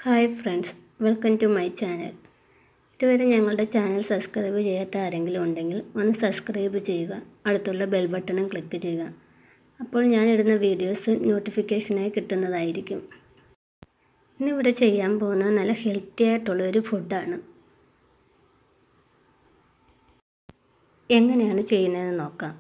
hi friends welcome to my channel ഇതുവരെ ഞങ്ങളുടെ channel subscribe ചെയ്യാത്ത ആരെങ്കിലും ഉണ്ടെങ്കിൽ ഒന്ന് സബ്സ്ക്രൈബ് ചെയ്യുക അടുത്തുള്ള ബെൽ ബട്ടണും ക്ലിക്ക് ചെയ്യുക അപ്പോൾ ഞാനിടുന്ന വീഡിയോസ് നോട്ടിഫിക്കേഷനായി കിട്ടുന്നതായിരിക്കും ഇന്നിവിടെ ചെയ്യാൻ പോകുന്ന നല്ല ഹെൽത്തി ആയിട്ടുള്ള ഒരു ഫുഡാണ് എങ്ങനെയാണ് ചെയ്യുന്നതെന്ന് നോക്കാം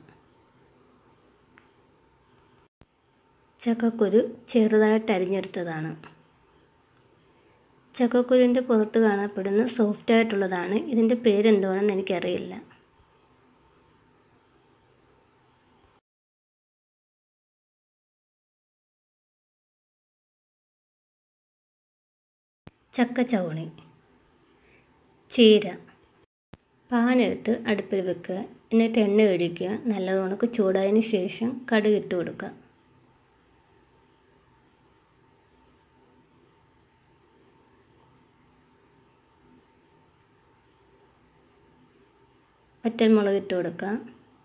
ചക്കക്കുരു ചെറുതായിട്ട് അരിഞ്ഞെടുത്തതാണ് ചക്കക്കുരുവിൻ്റെ പുറത്ത് കാണപ്പെടുന്ന സോഫ്റ്റ് ആയിട്ടുള്ളതാണ് ഇതിൻ്റെ പേരെന്തോണെന്ന് എനിക്കറിയില്ല ചക്കച്ചവണി ചീര പാനെടുത്ത് അടുപ്പിൽ വെക്കുക എന്നിട്ട് എണ്ണ ഒഴിക്കുക നല്ലതുണക്ക് ചൂടായതിന് ശേഷം കടുക് ഇട്ട് കൊടുക്കുക വറ്റൽമുളക് ഇട്ട് കൊടുക്കുക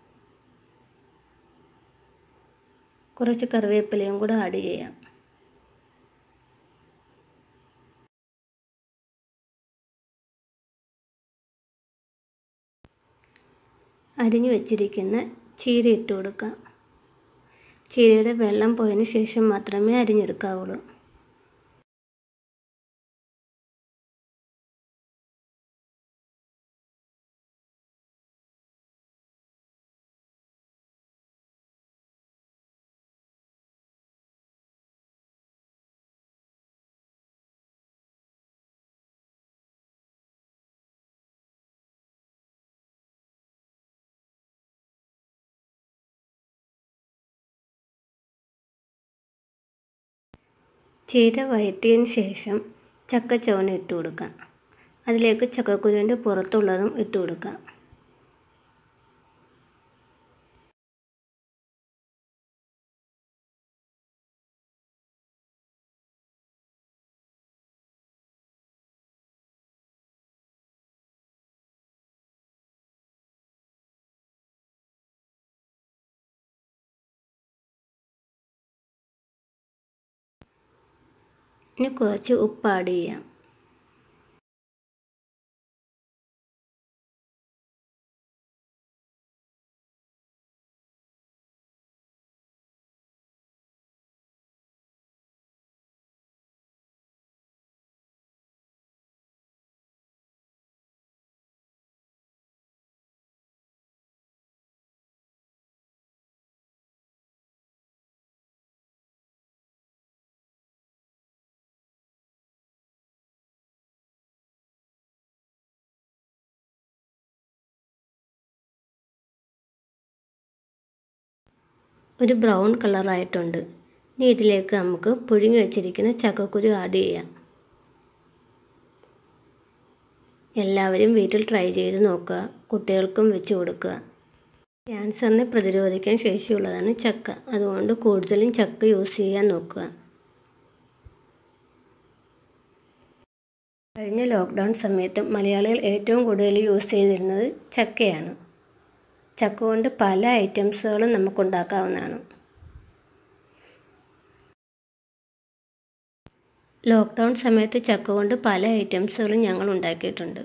കുറച്ച് കറിവേപ്പിലയും കൂടെ ആഡ് ചെയ്യാം അരിഞ്ഞു വെച്ചിരിക്കുന്ന ചീര ഇട്ട് കൊടുക്കുക ചീരയുടെ വെള്ളം പോയതിന് ശേഷം മാത്രമേ അരിഞ്ഞെടുക്കാവുള്ളൂ ചീര വഴറ്റിയതിന് ശേഷം ചക്കച്ചവണ ഇട്ട് കൊടുക്കാം അതിലേക്ക് ചക്കക്കുരുവിൻ്റെ പുറത്തുള്ളതും ഇട്ട് കൊടുക്കാം ഇനി കുറച്ച് ഉപ്പ് ആഡ് ചെയ്യാം ഒരു ബ്രൗൺ കളറായിട്ടുണ്ട് ഇനി ഇതിലേക്ക് നമുക്ക് പുഴുങ്ങി വെച്ചിരിക്കുന്ന ചക്കക്കുരു ആഡ് ചെയ്യാം എല്ലാവരും വീട്ടിൽ ട്രൈ ചെയ്ത് നോക്കുക കുട്ടികൾക്കും വെച്ച് കൊടുക്കുക ക്യാൻസറിനെ പ്രതിരോധിക്കാൻ ശേഷിയുള്ളതാണ് ചക്ക അതുകൊണ്ട് കൂടുതലും ചക്ക യൂസ് ചെയ്യാൻ നോക്കുക കഴിഞ്ഞ ലോക്ക്ഡൗൺ സമയത്ത് മലയാളികൾ ഏറ്റവും കൂടുതൽ യൂസ് ചെയ്തിരുന്നത് ചക്കയാണ് ചക്ക കൊണ്ട് പല ഐറ്റംസുകളും നമുക്കുണ്ടാക്കാവുന്നതാണ് ലോക്ക്ഡൗൺ സമയത്ത് ചക്ക കൊണ്ട് പല ഐറ്റംസുകളും ഞങ്ങൾ ഉണ്ടാക്കിയിട്ടുണ്ട്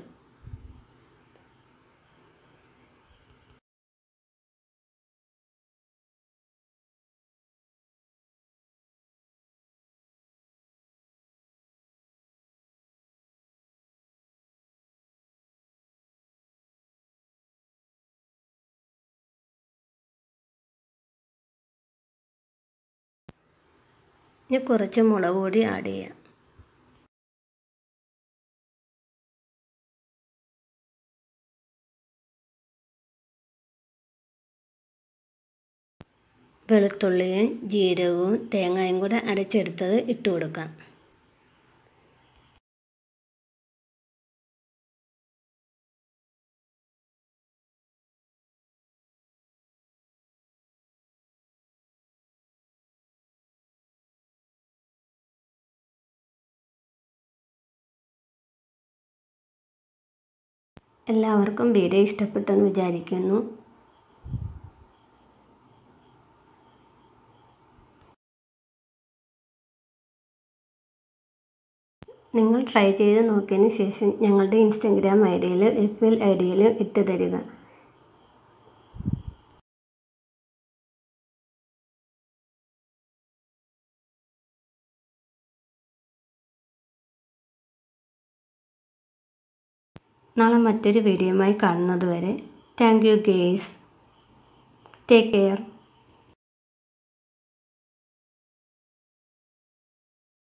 ഇനി കുറച്ച് മുളക് പൊടി ആഡ് ചെയ്യാം വെളുത്തുള്ളിയും ജീരകവും തേങ്ങയും കൂടെ അരച്ചെടുത്തത് ഇട്ട് കൊടുക്കാം എല്ലാവർക്കും വീഡിയോ ഇഷ്ടപ്പെട്ടെന്ന് വിചാരിക്കുന്നു നിങ്ങൾ ട്രൈ ചെയ്ത് നോക്കിയതിന് ശേഷം ഞങ്ങളുടെ ഇൻസ്റ്റഗ്രാം ഐ ഡിയിൽ എഫ് എൽ ഐ ഡിയിൽ ഇട്ട് തരിക നാളെ മറ്റൊരു വീഡിയോയുമായി കാണുന്നത് വരെ thank you guys take care